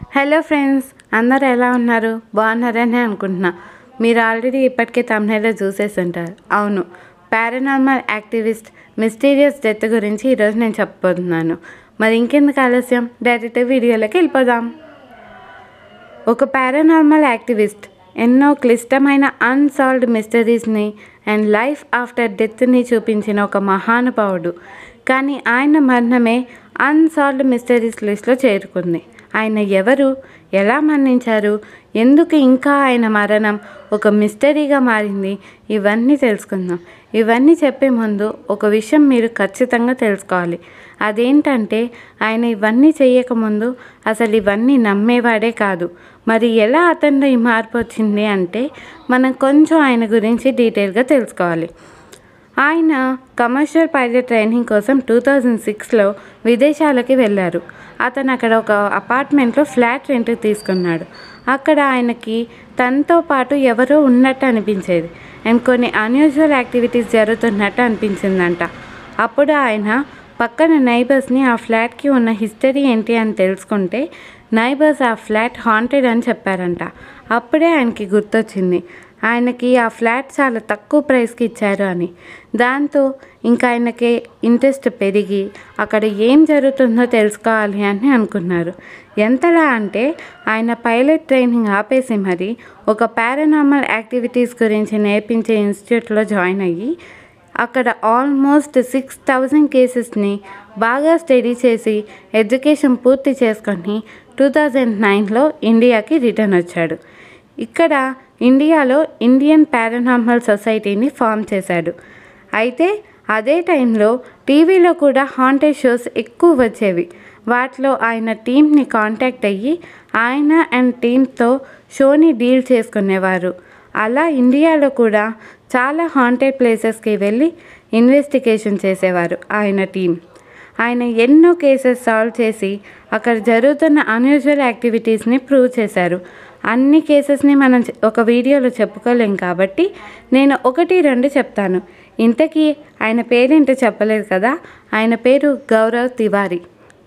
hello friends అందరు ఎలా ఉన్నారు బాగున్నారని అనుకుంటున్నా మీరు ఆల్రెడీ ఇప్పటికే తమిళలో చూసేసి ఉంటారు అవును పారానార్మల్ యాక్టివిస్ట్ మిస్టీరియస్ డెత్ గురించి ఈరోజు నేను చెప్పబోతున్నాను మరి ఇంకెందుకు ఆలస్యం డైరెక్ట్ వీడియోలోకి వెళ్ళిపోదాం ఒక పారానార్మల్ యాక్టివిస్ట్ ఎన్నో క్లిష్టమైన అన్సాల్వ్డ్ మిస్టరీస్ని అండ్ లైఫ్ ఆఫ్టర్ డెత్ని చూపించిన ఒక మహానుభావుడు కానీ ఆయన మరణమే అన్సాల్వ్డ్ మిస్టరీస్ లిస్ట్లో చేరుకుంది ఆయన ఎవరు ఎలా మరణించారు ఎందుకు ఇంకా ఆయన మరణం ఒక మిస్టరీగా మారింది ఇవన్నీ తెలుసుకుందాం ఇవన్నీ చెప్పే ముందు ఒక విషయం మీరు ఖచ్చితంగా తెలుసుకోవాలి అదేంటంటే ఆయన ఇవన్నీ చేయకముందు అసలు ఇవన్నీ నమ్మేవాడే కాదు మరి ఎలా అతనిలో ఈ మార్పు వచ్చింది అంటే మనం కొంచెం ఆయన గురించి డీటెయిల్గా తెలుసుకోవాలి ఆయన కమర్షియల్ పైలట్ ట్రైనింగ్ కోసం టూ థౌజండ్ సిక్స్లో విదేశాలకి వెళ్ళారు అతను అక్కడ ఒక అపార్ట్మెంట్లో ఫ్లాట్ రెంట్ తీసుకున్నాడు అక్కడ ఆయనకి తనతో పాటు ఎవరో ఉన్నట్టు అనిపించేది అండ్ కొన్ని అన్యూజువల్ యాక్టివిటీస్ జరుగుతున్నట్టు అనిపించిందంట అప్పుడు ఆయన పక్కన నైబర్స్ని ఆ ఫ్లాట్కి ఉన్న హిస్టరీ ఏంటి అని తెలుసుకుంటే నైబర్స్ ఆ ఫ్లాట్ హాంటెడ్ అని చెప్పారంట అప్పుడే ఆయనకి గుర్తొచ్చింది ఆయనకి ఆ ఫ్లాట్ చాలా తక్కువ ప్రైస్కి ఇచ్చారు అని దాంతో ఇంకా ఆయనకి ఇంట్రెస్ట్ పెరిగి అక్కడ ఏం జరుగుతుందో తెలుసుకోవాలి అని అనుకున్నారు ఎంతలా అంటే ఆయన పైలట్ ట్రైనింగ్ ఆపేసి మరి ఒక పారానార్మల్ యాక్టివిటీస్ గురించి నేర్పించే ఇన్స్టిట్యూట్లో జాయిన్ అయ్యి అక్కడ ఆల్మోస్ట్ సిక్స్ థౌజండ్ కేసెస్ని బాగా స్టడీ చేసి ఎడ్యుకేషన్ పూర్తి చేసుకొని టూ థౌజండ్ నైన్లో ఇండియాకి రిటర్న్ వచ్చాడు ఇక్కడ ఇండియాలో ఇండియన్ పారానార్మల్ సొసైటీని ఫామ్ చేశాడు అయితే అదే టైంలో టీవీలో కూడా హాంటెడ్ షోస్ ఎక్కువ వచ్చేవి వాటిలో ఆయన టీంని కాంటాక్ట్ అయ్యి ఆయన అండ్ టీంతో షోని డీల్ చేసుకునేవారు అలా ఇండియాలో కూడా చాలా హాంటెడ్ ప్లేసెస్కి వెళ్ళి ఇన్వెస్టిగేషన్ చేసేవారు ఆయన టీం ఆయన ఎన్నో కేసెస్ సాల్వ్ చేసి అక్కడ జరుగుతున్న అన్యూజువల్ యాక్టివిటీస్ని ప్రూవ్ చేశారు అన్ని కేసెస్ని మనం చె- ఒక వీడియోలో చెప్పుకోలేం కాబట్టి నేను ఒకటి రెండు చెప్తాను ఇంతకీ ఆయన పేరేంటో చెప్పలేదు కదా ఆయన పేరు గౌరవ్ తివారీ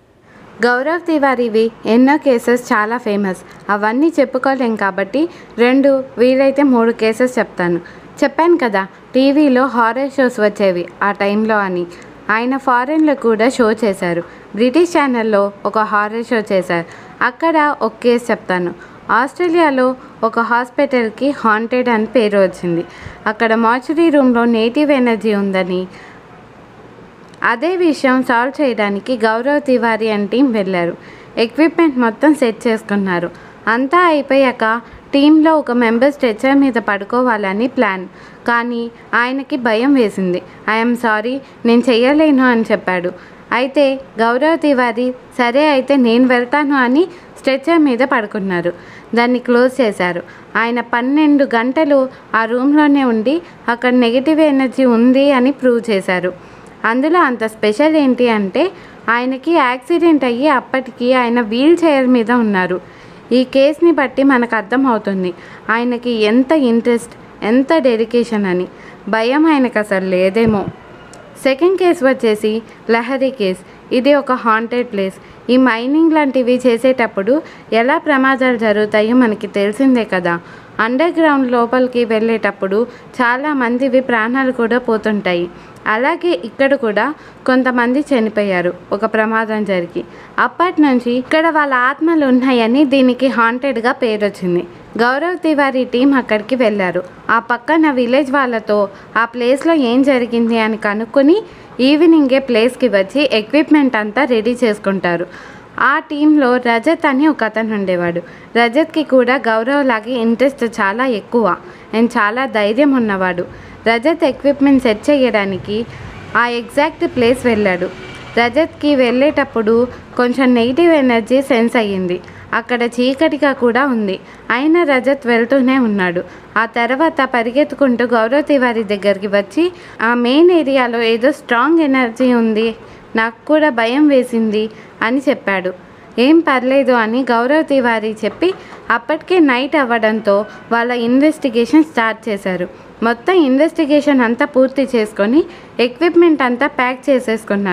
గౌరవ్ తివారీవి ఎన్నో కేసెస్ చాలా ఫేమస్ అవన్నీ చెప్పుకోలేం కాబట్టి రెండు వీలైతే మూడు కేసెస్ చెప్తాను చెప్పాను కదా టీవీలో హారర్ షోస్ వచ్చేవి ఆ టైంలో అని ఆయన ఫారెన్లో కూడా షో చేశారు బ్రిటిష్ ఛానల్లో ఒక హారర్ షో చేశారు అక్కడ ఒక కేసు చెప్తాను ఆస్ట్రేలియాలో ఒక హాస్పిటల్కి హాంటెడ్ అని పేరు వచ్చింది అక్కడ మార్చురీ రూమ్లో నేటివ్ ఎనర్జీ ఉందని అదే విషయం సాల్వ్ చేయడానికి గౌరవ్ తివారీ అండ్ టీం వెళ్ళారు ఎక్విప్మెంట్ మొత్తం సెట్ చేసుకున్నారు అంతా అయిపోయాక టీంలో ఒక మెంబర్ స్ట్రెచర్ మీద పడుకోవాలని ప్లాన్ కానీ ఆయనకి భయం వేసింది ఐఎమ్ సారీ నేను చెయ్యలేను అని చెప్పాడు అయితే గౌరవ్ తివారీ సరే అయితే నేను వెళ్తాను అని స్ట్రెచర్ మీద పడుకున్నారు దాన్ని క్లోజ్ చేశారు ఆయన పన్నెండు గంటలు ఆ రూమ్లోనే ఉండి అక్కడ నెగిటివ్ ఎనర్జీ ఉంది అని ప్రూవ్ చేశారు అందులో అంత స్పెషల్ ఏంటి అంటే ఆయనకి యాక్సిడెంట్ అయ్యి అప్పటికి ఆయన వీల్ చైర్ మీద ఉన్నారు ఈ కేసుని బట్టి మనకు అర్థమవుతుంది ఆయనకి ఎంత ఇంట్రెస్ట్ ఎంత డెడికేషన్ అని భయం ఆయనకు అసలు లేదేమో సెకండ్ కేసు వచ్చేసి లహరి కేస్ ఇది ఒక హాంటెడ్ ప్లేస్ ఈ మైనింగ్ లాంటివి చేసేటప్పుడు ఎలా ప్రమాదాలు జరుగుతాయో మనకి తెలిసిందే కదా అండర్ గ్రౌండ్ లోపలికి వెళ్ళేటప్పుడు చాలా మందివి ప్రాణాలు కూడా పోతుంటాయి అలాగే ఇక్కడ కూడా కొంతమంది చనిపోయారు ఒక ప్రమాదం జరిగి అప్పటి నుంచి ఇక్కడ వాళ్ళ ఆత్మలు ఉన్నాయని దీనికి హాంటెడ్గా పేరు వచ్చింది గౌరవ్ తివారీ టీం అక్కడికి వెళ్ళారు ఆ పక్కన విలేజ్ వాళ్ళతో ఆ ప్లేస్లో ఏం జరిగింది అని కనుక్కొని ఈవినింగే ప్లేస్కి వచ్చి ఎక్విప్మెంట్ అంతా రెడీ చేసుకుంటారు ఆ టీంలో రజత్ అని ఒక అతను ఉండేవాడు రజత్కి కూడా గౌరవ్ లాగే ఇంట్రెస్ట్ చాలా ఎక్కువ అండ్ చాలా ధైర్యం ఉన్నవాడు రజత్ ఎక్విప్మెంట్ సెట్ చేయడానికి ఆ ఎగ్జాక్ట్ ప్లేస్ వెళ్ళాడు రజత్కి వెళ్ళేటప్పుడు కొంచెం నెగిటివ్ ఎనర్జీ సెన్స్ అయ్యింది అక్కడ చీకటిగా కూడా ఉంది అయినా రజత్ వెళ్తూనే ఉన్నాడు ఆ తర్వాత పరిగెత్తుకుంటూ గౌరవ్ తివారీ దగ్గరికి వచ్చి ఆ మెయిన్ ఏరియాలో ఏదో స్ట్రాంగ్ ఎనర్జీ ఉంది నాకు కూడా భయం వేసింది అని చెప్పాడు ఏం పర్లేదు అని గౌరవ్ తివారీ చెప్పి అప్పటికే నైట్ అవ్వడంతో వాళ్ళ ఇన్వెస్టిగేషన్ స్టార్ట్ చేశారు మొత్తం ఇన్వెస్టిగేషన్ అంతా పూర్తి చేసుకొని ఎక్విప్మెంట్ అంతా ప్యాక్ చేసేసుకున్నారు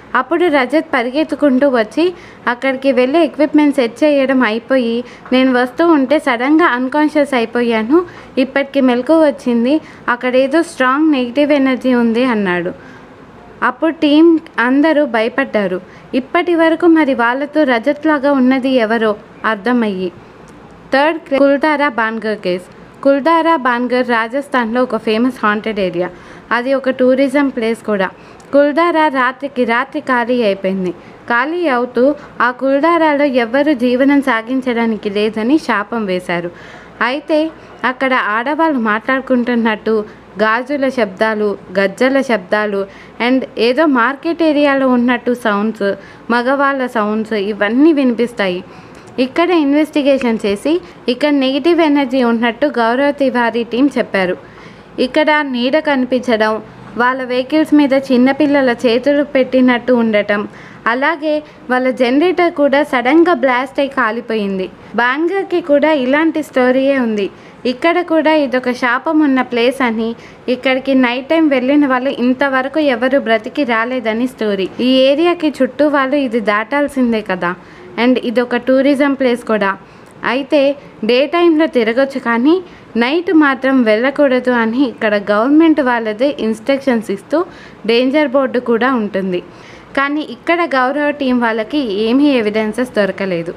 అప్పుడు రజత్ పరిగెత్తుకుంటూ వచ్చి అక్కడికి వెళ్ళి ఎక్విప్మెంట్ సెట్ చేయడం అయిపోయి నేను వస్తూ ఉంటే సడన్గా అన్కాన్షియస్ అయిపోయాను ఇప్పటికి మెలకు వచ్చింది అక్కడ ఏదో స్ట్రాంగ్ నెగిటివ్ ఎనర్జీ ఉంది అన్నాడు అప్పుడు టీం అందరూ భయపడ్డారు ఇప్పటి వరకు మరి వాళ్ళతో రజత్ లాగా ఉన్నది ఎవరో అర్థమయ్యి థర్డ్ కుల్దారా బాన్గర్ కేస్ కుల్దారా బాన్గర్ రాజస్థాన్లో ఒక ఫేమస్ హాంటెడ్ ఏరియా అది ఒక టూరిజం ప్లేస్ కూడా కుల్దారా రాత్రికి రాత్రి ఖాళీ అయిపోయింది ఖాళీ అవుతూ ఆ కుల్దారాలో ఎవ్వరూ జీవనం సాగించడానికి లేదని శాపం వేశారు అయితే అక్కడ ఆడవాళ్ళు మాట్లాడుకుంటున్నట్టు గాజుల శబ్దాలు గజ్జల శబ్దాలు అండ్ ఏదో మార్కెట్ ఏరియాలో ఉన్నట్టు సౌండ్స్ మగవాళ్ళ సౌండ్స్ ఇవన్నీ వినిపిస్తాయి ఇక్కడ ఇన్వెస్టిగేషన్ చేసి ఇక్కడ నెగిటివ్ ఎనర్జీ ఉన్నట్టు గౌరవ్ తివారీ టీం చెప్పారు ఇక్కడ నీడ కనిపించడం వాళ్ళ వెహికల్స్ మీద చిన్నపిల్లల చేతులు పెట్టినట్టు ఉండటం అలాగే వాళ్ళ జనరేటర్ కూడా సడన్గా బ్లాస్ట్ అయి కాలిపోయింది బాంగర్కి కూడా ఇలాంటి స్టోరీయే ఉంది ఇక్కడ కూడా ఇదొక శాపం ఉన్న ప్లేస్ అని ఇక్కడికి నైట్ టైం వెళ్ళిన వాళ్ళు ఇంతవరకు ఎవరు బ్రతికి రాలేదని స్టోరీ ఈ ఏరియాకి చుట్టూ వాళ్ళు ఇది దాటాల్సిందే కదా అండ్ ఇదొక టూరిజం ప్లేస్ కూడా అయితే డే టైంలో తిరగొచ్చు కానీ నైట్ మాత్రం వెళ్ళకూడదు అని ఇక్కడ గవర్నమెంట్ వాళ్ళదే ఇన్స్ట్రక్షన్స్ ఇస్తూ డేంజర్ బోర్డు కూడా ఉంటుంది కానీ ఇక్కడ గౌరవ టీం వాళ్ళకి ఏమీ ఎవిడెన్సెస్ దొరకలేదు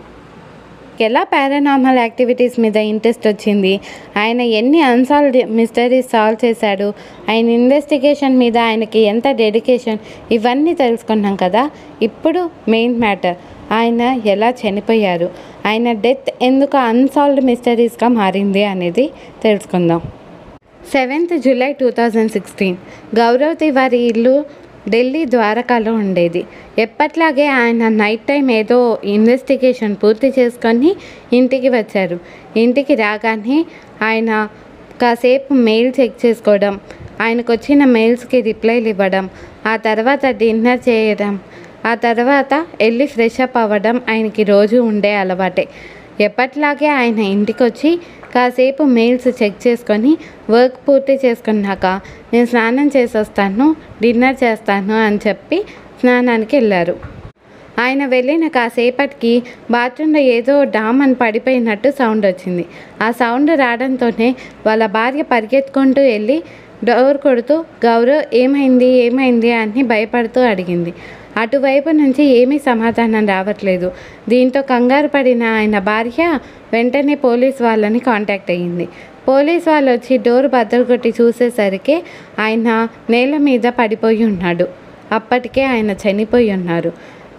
ఎలా పారానార్మల్ యాక్టివిటీస్ మీద ఇంట్రెస్ట్ వచ్చింది ఆయన ఎన్ని అన్సాల్వ్ మిస్టరీస్ సాల్వ్ చేశాడు ఆయన ఇన్వెస్టిగేషన్ మీద ఆయనకి ఎంత డెడికేషన్ ఇవన్నీ తెలుసుకున్నాం కదా ఇప్పుడు మెయిన్ మ్యాటర్ ఆయన ఎలా చనిపోయారు ఆయన డెత్ ఎందుకు అన్సాల్వ్డ్ మిస్టరీస్గా మారింది అనేది తెలుసుకుందాం seventh July two thousand sixteen Gaurav Tiwari ఇల్లు ఢిల్లీ ద్వారకాలో ఉండేది ఎప్పట్లాగే ఆయన నైట్ టైం ఏదో ఇన్వెస్టిగేషన్ పూర్తి చేసుకొని ఇంటికి వచ్చారు ఇంటికి రాగానే ఆయన కాసేపు మెయిల్ చెక్ చేసుకోవడం ఆయనకు వచ్చిన మెయిల్స్కి రిప్లైలు ఇవ్వడం ఆ తర్వాత డిన్నర్ చేయడం ఆ తర్వాత వెళ్ళి ఫ్రెష్ అప్ అవ్వడం ఆయనకి రోజు ఉండే అలవాటే ఎప్పట్లాగే ఆయన ఇంటికి వచ్చి కాసేపు మెయిల్స్ చెక్ చేసుకొని వర్క్ పూర్తి చేసుకున్నాక నేను స్నానం చేసి వస్తాను డిన్నర్ చేస్తాను అని చెప్పి స్నానానికి వెళ్ళారు ఆయన వెళ్ళిన కాసేపటికి బాత్రూంలో ఏదో డామ్ అని పడిపోయినట్టు సౌండ్ వచ్చింది ఆ సౌండ్ రావడంతోనే వాళ్ళ భార్య పరిగెత్తుకుంటూ వెళ్ళి డోర్ కొడుతూ గౌరవ్ ఏమైంది ఏమైంది అని భయపడుతూ అడిగింది అటువైపు నుంచి ఏమీ సమాధానం రావట్లేదు దీంతో కంగారు పడిన ఆయన భార్య వెంటనే పోలీస్ వాళ్ళని కాంటాక్ట్ అయ్యింది పోలీస్ వాళ్ళు వచ్చి డోర్ బద్దలు కొట్టి చూసేసరికి ఆయన నేల మీద పడిపోయి ఉన్నాడు అప్పటికే ఆయన చనిపోయి ఉన్నారు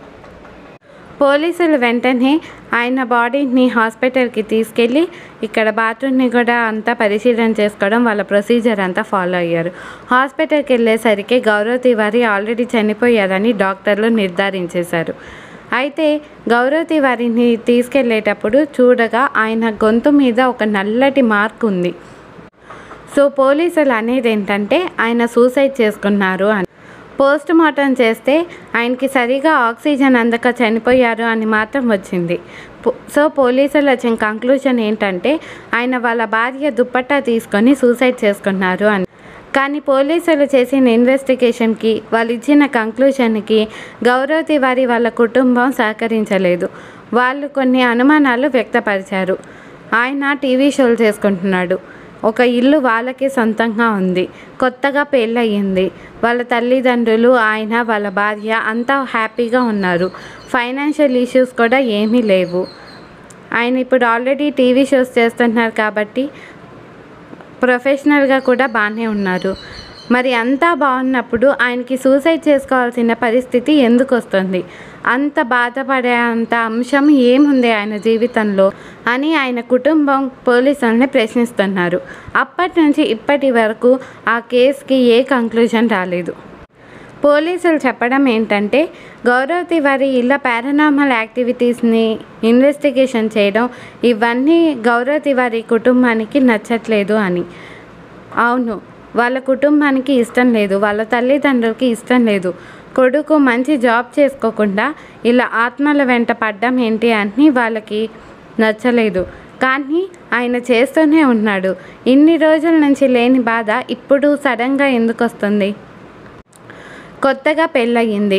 పోలీసులు వెంటనే ఆయన బాడీని హాస్పిటల్కి తీసుకెళ్ళి ఇక్కడ బాత్రూమ్ని కూడా అంతా పరిశీలన చేసుకోవడం వాళ్ళ ప్రొసీజర్ అంతా ఫాలో అయ్యారు హాస్పిటల్కి వెళ్ళేసరికి గౌరవ్ తివారీ ఆల్రెడీ చనిపోయారని డాక్టర్లు నిర్ధారించేశారు అయితే గౌరవ్ తివారీని తీసుకెళ్ళేటప్పుడు చూడగా ఆయన గొంతు మీద ఒక నల్లటి మార్క్ ఉంది సో పోలీసులు అనేది ఏంటంటే ఆయన సూసైడ్ చేసుకున్నారు అని పోస్ట్ మార్టం చేస్తే ఆయనకి సరిగా ఆక్సిజన్ అందక చనిపోయారు అని మాత్రం వచ్చింది పో- సో పోలీసులు వచ్చిన కంక్లూజన్ ఏంటంటే ఆయన వాళ్ళ భార్య దుప్పట్టా తీసుకొని సూసైడ్ చేసుకున్నారు అని కానీ పోలీసులు చేసిన ఇన్వెస్టిగేషన్కి వాళ్ళు ఇచ్చిన కంక్లూషన్కి గౌరవ్ తివారీ వాళ్ళ కుటుంబం సహకరించలేదు వాళ్ళు కొన్ని అనుమానాలు వ్యక్తపరిచారు ఆయన టీవీ షోలు చేసుకుంటున్నాడు ఒక ఇల్లు వాళ్ళకి సొంతంగా ఉంది కొత్తగా పెళ్ళయింది వాళ్ళ తల్లిదండ్రులు ఆయన వాళ్ళ భార్య అంతా హ్యాపీగా ఉన్నారు ఫైనాన్షియల్ ఇష్యూస్ కూడా ఏమీ లేవు ఆయన ఇప్పుడు ఆల్రెడీ టీవీ షోస్ చేస్తున్నారు కాబట్టి ప్రొఫెషనల్గా కూడా బాగానే ఉన్నారు మరి అంతా బాగున్నప్పుడు ఆయనకి సూసైడ్ చేసుకోవాల్సిన పరిస్థితి ఎందుకు వస్తుంది అంత బాధపడే అంత అంశం ఏముంది ఆయన జీవితంలో అని ఆయన కుటుంబం పోలీసుల్ని ప్రశ్నిస్తున్నారు అప్పటి నుంచి ఇప్పటి వరకు ఆ కేసుకి ఏ కంక్లూజన్ రాలేదు పోలీసులు చెప్పడం ఏంటంటే గౌరవ్ తివారీ ఇళ్ళ పారానార్మల్ యాక్టివిటీస్ని ఇన్వెస్టిగేషన్ చేయడం ఇవన్నీ గౌరవ్ తివారీ కుటుంబానికి నచ్చట్లేదు అని అవును వాళ్ళ కుటుంబానికి ఇష్టం లేదు వాళ్ళ తల్లిదండ్రులకి ఇష్టం లేదు కొడుకు మంచి జాబ్ చేసుకోకుండా ఇలా ఆత్మల వెంట పడ్డం ఏంటి అని వాళ్ళకి నచ్చలేదు కానీ ఆయన చేస్తూనే ఉన్నాడు ఇన్ని రోజుల నుంచి లేని బాధ ఇప్పుడు సడన్గా ఎందుకు వస్తుంది కొత్తగా పెళ్ళయింది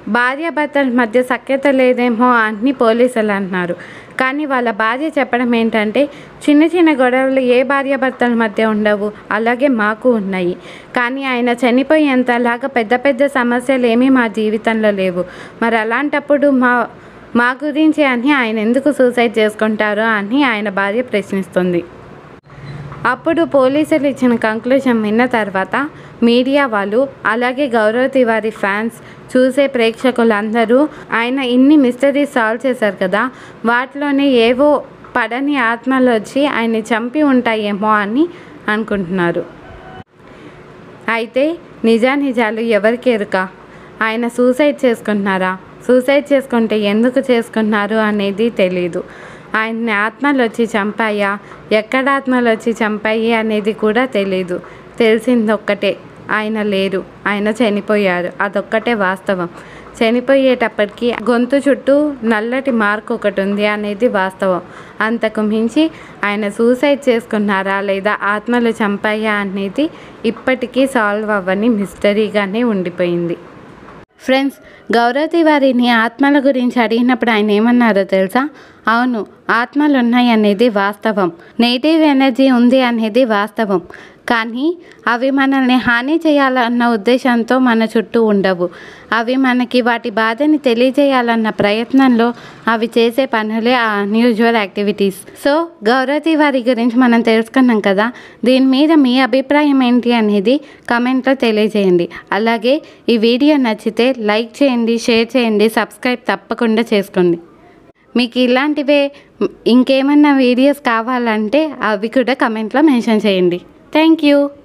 భార్యాభర్తల మధ్య సఖ్యత లేదేమో అని పోలీసులు అంటున్నారు కానీ వాళ్ళ భార్య చెప్పడం ఏంటంటే చిన్న చిన్న గొడవలు ఏ భార్యాభర్తల మధ్య ఉండవు అలాగే మాకు ఉన్నాయి కానీ ఆయన చనిపోయేంతలాగా పెద్ద పెద్ద సమస్యలు ఏమీ మా జీవితంలో లేవు మరి అలాంటప్పుడు మా మా గురించి అని ఆయన ఎందుకు సూసైడ్ చేసుకుంటారో అని ఆయన భార్య ప్రశ్నిస్తుంది అప్పుడు పోలీసులు ఇచ్చిన కంక్లూజన్ విన్న తర్వాత మీడియా వాళ్ళు అలాగే గౌరవ్ తివారి ఫ్యాన్స్ చూసే ప్రేక్షకులందరూ ఆయన ఇన్ని మిస్టరీస్ సాల్వ్ చేశారు కదా వాటిలోనే ఏవో పడని ఆత్మలు వచ్చి ఆయన్ని చంపి ఉంటాయేమో అని అనుకుంటున్నారు అయితే నిజానిజాలు ఎవరికి ఎరుక ఆయన సూసైడ్ చేసుకుంటున్నారా సూసైడ్ చేసుకుంటే ఎందుకు చేసుకున్నారు అనేది తెలీదు ఆయన్ని ఆత్మలు వచ్చి చంపాయా ఎక్కడ ఆత్మలు వచ్చి చంపాయి అనేది కూడా తెలీదు తెలిసింది ఒక్కటే ఆయన లేరు ఆయన చనిపోయారు అదొక్కటే వాస్తవం చనిపోయేటప్పటికి గొంతు చుట్టూ నల్లటి మార్క్ ఒకటి ఉంది అనేది వాస్తవం అంతకు మించి ఆయన సూసైడ్ చేసుకున్నారా లేదా ఆత్మలు చంపాయా అనేది ఇప్పటికీ సాల్వ్ అవ్వని మిస్టరీగానే ఉండిపోయింది ఫ్రెండ్స్ గౌరవ్ తివారిని ఆత్మల గురించి అడిగినప్పుడు ఆయన ఏమన్నారో తెలుసా అవును ఆత్మలు ఉన్నాయి అనేది వాస్తవం నెగిటివ్ ఎనర్జీ ఉంది అనేది వాస్తవం కానీ అవి మనల్ని హాని చేయాలన్న ఉద్దేశంతో మన చుట్టూ ఉండవు అవి మనకి వాటి బాధని తెలియజేయాలన్న ప్రయత్నంలో అవి చేసే పనులే ఆ unusual activities so Gaurav Tiwari గురించి మనం తెలుసుకున్నాం కదా దీని మీద మీ అభిప్రాయం ఏంటి అనేది కమెంట్లో తెలియజేయండి అలాగే ఈ వీడియో నచ్చితే లైక్ చేయండి షేర్ చేయండి సబ్స్క్రైబ్ తప్పకుండా చేసుకోండి మీకు ఇలాంటివే ఇంకేమన్నా వీడియోస్ కావాలంటే అవి కూడా కమెంట్లో మెన్షన్ చేయండి థ్యాంక్ యూ